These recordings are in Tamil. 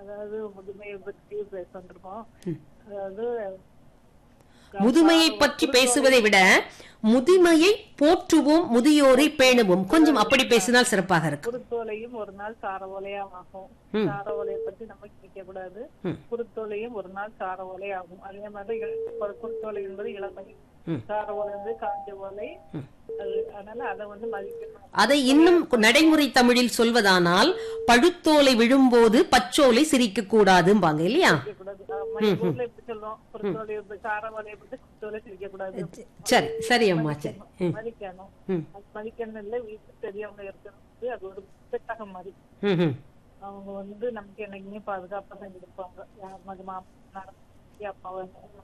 அதாவது முதுமையை பற்றி பேச வந்திருக்கோம் அதாவது முதுமையை பற்றி பேசுவதை விட முதுமையை போற்றுவோம் முதியோரை பேணுவோம் கொஞ்சம் அப்படி பேசினால் சிறப்பாக இருக்கும் குருத்தோலையும் ஒரு நாள் சார ஓலையாகும் சார ஓலையை பத்தி நம்ம கேட்க கூடாது ம். குருத்தோலையும் ஒரு நாள் சார ஓலையாகும் அதே மாதிரி இள- குருத்தோலை என்பது இளமை ம். சார ஓலை வந்து காஞ்ச ஓலை அது அதனால அதை வந்து மதிக்கணும் அதை இன்னும் நடைமுறை தமிழில் சொல்வதானால் பழுத்தோலை விழும்போது பச்சோலை சிரிக்க கூடாதும்பாங்க இல்லையா கூடாது ஆமா, எங்க ஊர்ல எப்படி சொல்றோம் குருத்தோலை சார ஓலையை பத்தி குருத்தோலை சிரிக்க கூடாது சரி சரி அம்மா சரி ம், மதிக்கணும் ம். அது மதிக்கணும் இல்ல வீட்டுக்கு பெரியவங்க இருக்கிறது அது ஒரு புத்தகம் மாதிரி ம், ம். அவங்க வந்து நமக்கு என்னைக்குமே பாதுகாப்பா தான் இருப்பாங்க யார் மக மாமனார் அப்பாவை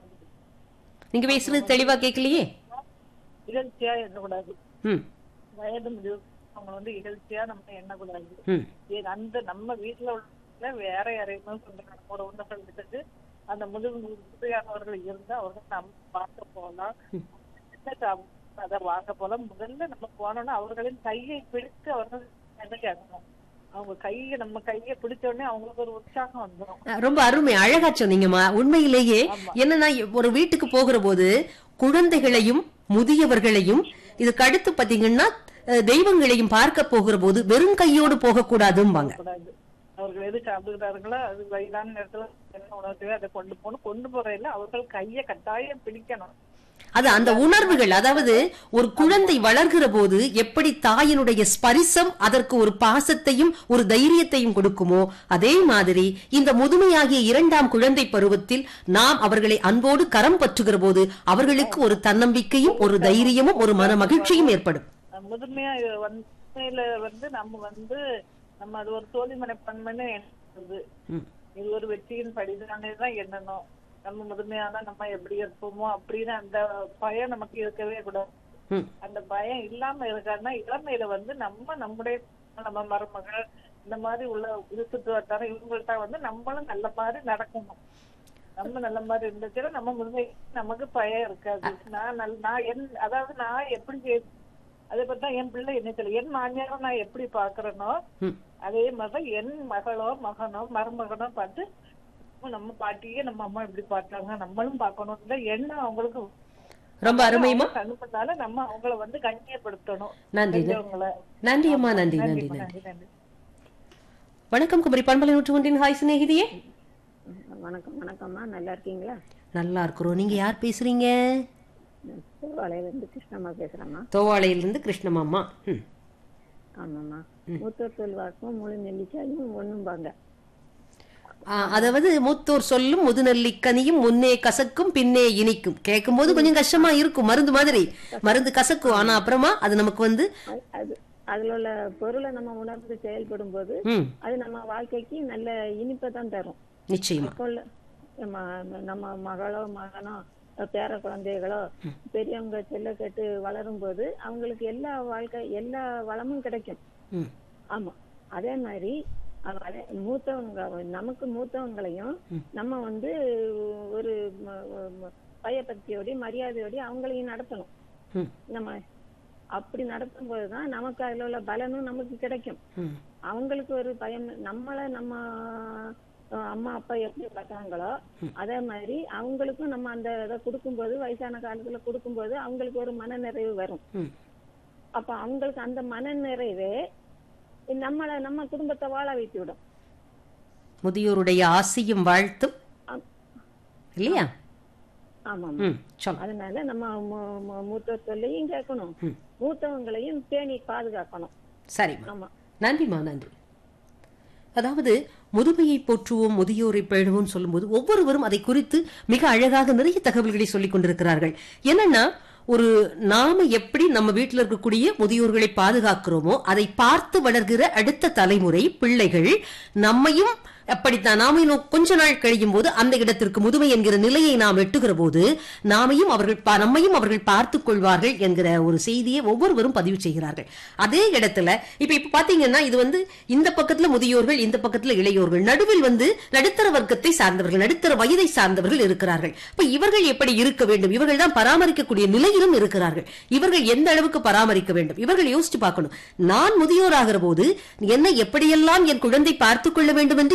நீங்க பேசுறது தெளிவா கேட்கலையே இகழ்ச்சியா எண்ணக்கூடாது ம் வயது முடிவு அவங்க வந்து இகழ்ச்சியா நம்ம எண்ணக்கூடாது ம் இது அந்த நம்ம வீட்டுல உள்ள வேற யாரையுமே சொல்ற நம்மளோட உண்டர்கள் விட்டுட்டு அந்த முது முதுமையானவர்கள் இருந்தா அவர்கள் நம்ம பார்க்க போகலாம் என்ன சாப்பிட அதை வாங்க போலாம் முதல்ல நம்ம போனோம்னா அவர்களின் கையை பிடித்து அவர்கள் என்ன கேட்கணும் அவங்க கையை நம்ம கையை பிடிச்ச உடனே அவங்களுக்கு ஒரு உற்சாகம் வந்துடும் அஹ், ரொம்ப அருமை அழகா சொன்னீங்கம்மா உண்மையிலேயே என்னன்னா ஒரு வீட்டுக்கு போகிற போது குழந்தைகளையும் முதியவர்களையும் இதுக்கு அடுத்து பாத்தீங்கன்னா அஹ், தெய்வங்களையும் பார்க்க போகிற போது வெறும் கையோடு போகக்கூடாதும்பாங்க கூடாது அவர்கள் எது சாப்பிடுகிறார்களோ அது வயதான நேரத்துல என்ன உணவு தேவை அதை கொண்டு போகணும் கொண்டு போறதில்ல அவர்கள் கையை கட்டாயம் பிடிக்கணும் அது அந்த உணர்வுகள் அதாவது ஒரு குழந்தை வளர்கிற போது எப்படி தாயினுடைய ஸ்பரிசம் அதற்கு ஒரு பாசத்தையும் ஒரு தைரியத்தையும் கொடுக்குமோ அதே மாதிரி இந்த முதுமையாகிய இரண்டாம் குழந்தை பருவத்தில் நாம் அவர்களை அன்போடு கரம் பற்றுகிற போது அவர்களுக்கு ஒரு தன்னம்பிக்கையும் ஒரு தைரியமும் ஒரு மன மகிழ்ச்சியும் ஏற்படும் அஹ் முதுமையா இது வந்து முதுமையில வந்து நம்ம வந்து நம்ம அது ஒரு தோல்வி மனப்பான்மைன்னு எண்ணுறது ம். இது ஒரு வெற்றியின் படிதானே தான் எண்ணணும் நம்ம முதுமையானா நம்ம எப்படி இருப்போமோ அப்படின்னு அந்த பயம் நமக்கு இருக்கவே கூடாது ம். அந்த பயம் இல்லாம இருக்காருன்னா இளமையில வந்து நம்ம நம்முடைய நம்ம மருமகள் இந்த மாதிரி உள்ள இது சுற்று வட்டாரம் இவங்கள்ட்ட வந்து நம்மளும் நல்ல மாதிரி நடக்கணும் நம்ம நல்ல மாதிரி இருந்துச்சுன்னா நம்ம முதுமை நமக்கு பயம் இருக்காது நான் நல் நான் என் அதாவது நான் எப்படி கே- அதே பத்தி தான் என் பிள்ளை என்ன சொல்ல என் மாமியாரை நான் எப்படி பாக்குறேனோ ம். அதே மாதிரிதான் என் மகளோ மகனோ மருமகனோ பார்த்து "ஓ, நம்ம பாட்டியே நம்ம அம்மா இப்படி பார்த்தாங்க நம்மளும் பார்க்கணும் எண்ணம் அவங்களுக்கு ரொம்ப அருமையுமா அனுப்பினால நம்ம அவங்கள வந்து கண்ணியப்படுத்தணும் நன்றி பெரியவங்கள. நன்றி அம்மா நன்றி நன்றி நன்றிம்மா, நன்றி நன்றி நன்றி வணக்கம் குமரி பண்பலை நூற்று ஒன்றின் ஹாய் சிநேகிதியே வணக்கம் வணக்கம்மா நல்லா இருக்கீங்களா நல்லா இருக்கிறோம் நீங்க யார் பேசுறீங்க திருவாலையிலேருந்து கிருஷ்ணம்மா பேசுகிறேம்மா தோவாளையிலிருந்து கிருஷ்ணமாமா ம் ஆமாம்மா மூத்தோர் சொல்வாக்கும் முழு நெல்லிக்காயும் ஒண்ணும்பாங்க ஆ, அதாவது மூத்தோர் சொல்லும் முதுநெல்லிக்கனியும் முன்னே கசக்கும் பின்னே இனிக்கும் கேட்கும்போது கொஞ்சம் கஷ்டமா இருக்கும் மருந்து மாதிரி மருந்து கசக்கும் ஆனா அப்புறமா அது நமக்கு வந்து அது- அது அதுல உள்ள பொருளை நம்ம உணர்ந்து செயல்படும் போது ம் அது நம்ம வாழ்க்கைக்கு நல்ல இனிப்பை தான் தரும் நிச்சயமா இப்போ உள்ள நம்ம நம்ம மகளோ மகனோ பேர குழந்தைகளோ பெரியவங்க செல்ல கேட்டு வளரும் போது அவங்களுக்கு எல்லா வாழ்க்கை எல்லா வளமும் கிடைக்கும் ம் ஆமா அதே மாதிரி அவ- அதே மூத்தவங்க நமக்கு மூத்தவங்களையும் நம்ம வந்து ஒரு ம- ம- பயபக்தியோட மரியாதையோட அவங்களையும் நடத்தணும் ம் நம்ம அப்படி நடத்தும் போதுதான் நமக்கு அதுல உள்ள பலனும் நமக்கு கிடைக்கும் ம் அவங்களுக்கு ஒரு பயம் நம்மள நம்ம அஹ், அம்மா அப்பா எப்படி வளர்த்தாங்களோ அதே மாதிரி அவங்களுக்கும் நம்ம அந்த இதை கொடுக்கும்போது வயசான காலத்துல கொடுக்கும்போது அவங்களுக்கு ஒரு மன நிறைவு வரும் ம் அப்ப அவங்களுக்கு அந்த மன நிறைவே நம்மள நம்ம குடும்பத்தை வாழ வைத்து விடும் முதியோருடைய ஆசையும் வாழ்த்தும் ஆம். இல்லையா ஆமா ம் சொல்ல அதனால நம்ம மூ- மூ- மூத்தோர் சொல்லையும் கேட்கணும் மூத்தவங்களையும் பேணி பாதுகாக்கணும் சரிம்மா ஆமா நன்றிம்மா நன்றி அதாவது முதுமையை போற்றுவோம் முதியோரை பேணுவோம் சொல்லும்போது ஒவ்வொருவரும் அதை குறித்து மிக அழகாக நிறைய தகவல்களை சொல்லிக் கொண்டிருக்கிறார்கள் என்னன்னா ஒரு நாம எப்படி நம்ம வீட்டில் இருக்கக்கூடிய முதியோர்களை பாதுகாக்கிறோமோ அதை பார்த்து வளர்கிற அடுத்த தலைமுறை பிள்ளைகள் நம்மையும் அப்படித்தான் நாம இன்னும் கொஞ்ச நாள் கழியும் போது அந்த இடத்திற்கு முதுமை என்கிற நிலையை நாம் எட்டுகிற போது நாமையும் அவர்கள் பா- நம்மையும் அவர்கள் பார்த்துக் கொள்வார்கள் என்கிற ஒரு செய்தியை ஒவ்வொருவரும் பதிவு செய்கிறார்கள் அதே இடத்துல இப்ப இப்ப பாத்தீங்கன்னா இது வந்து இந்த பக்கத்துல முதியோர்கள் இந்த பக்கத்துல இளையோர்கள் நடுவில் வந்து நடுத்தர வர்க்கத்தை சார்ந்தவர்கள் நடுத்தர வயதை சார்ந்தவர்கள் இருக்கிறார்கள் இப்ப இவர்கள் எப்படி இருக்க வேண்டும் இவர்கள் தான் பராமரிக்கக்கூடிய நிலையிலும் இருக்கிறார்கள் இவர்கள் எந்த அளவுக்கு பராமரிக்க வேண்டும் இவர்கள் யோசிச்சு பார்க்கணும் நான் முதியோராகிற போது என்னை எப்படியெல்லாம் என் குழந்தை பார்த்துக் கொள்ள வேண்டும் என்று